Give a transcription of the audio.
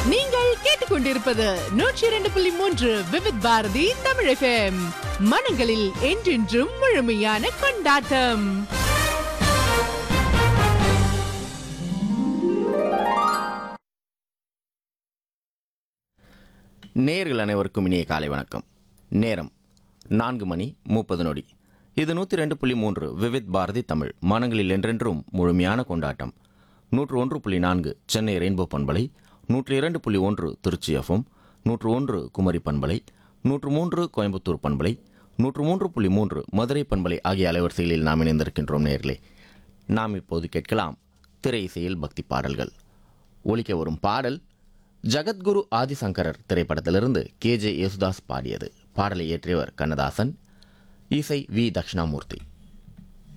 நீங்கள் கேட்டுக்கொண்டிருப்பது நூற்றி இரண்டு புள்ளி மூன்று விவித் பாரதி தமிழ் எஃப்எம் மனங்களில் என்றென்றும் முழுமையான கொண்டாட்டம் நேர்கள் அனைவருக்கும் இனிய காலை வணக்கம் நேரம் நான்கு மணி முப்பது நொடி இது நூற்றி ரெண்டு புள்ளி மூன்று விவித் பாரதி தமிழ் மனங்களில் என்றென்றும் முழுமையான கொண்டாட்டம் நூற்று ஒன்று புள்ளி நான்கு சென்னை ரெயின்போ பண்பலை நூற்று இரண்டு புள்ளி ஒன்று திருச்சி எஃப்எம் நூற்று ஒன்று குமரி பண்பலை நூற்று மூன்று கோயம்புத்தூர் பண்பலை நூற்று மூன்று புள்ளி மூன்று மதுரை பண்பலை ஆகிய அலைவரிசைகளில் நாம் இணைந்திருக்கின்றோம் நேர்களே நாம் இப்போது கேட்கலாம் திரை இசையில் பக்தி பாடல்கள் ஒலிக்க வரும் பாடல் ஜகத்குரு ஆதிசங்கரர் திரைப்படத்திலிருந்து கே ஜே யேசுதாஸ் பாடியது பாடலை இயற்றியவர் கண்ணதாசன் இசை வி தட்சிணாமூர்த்தி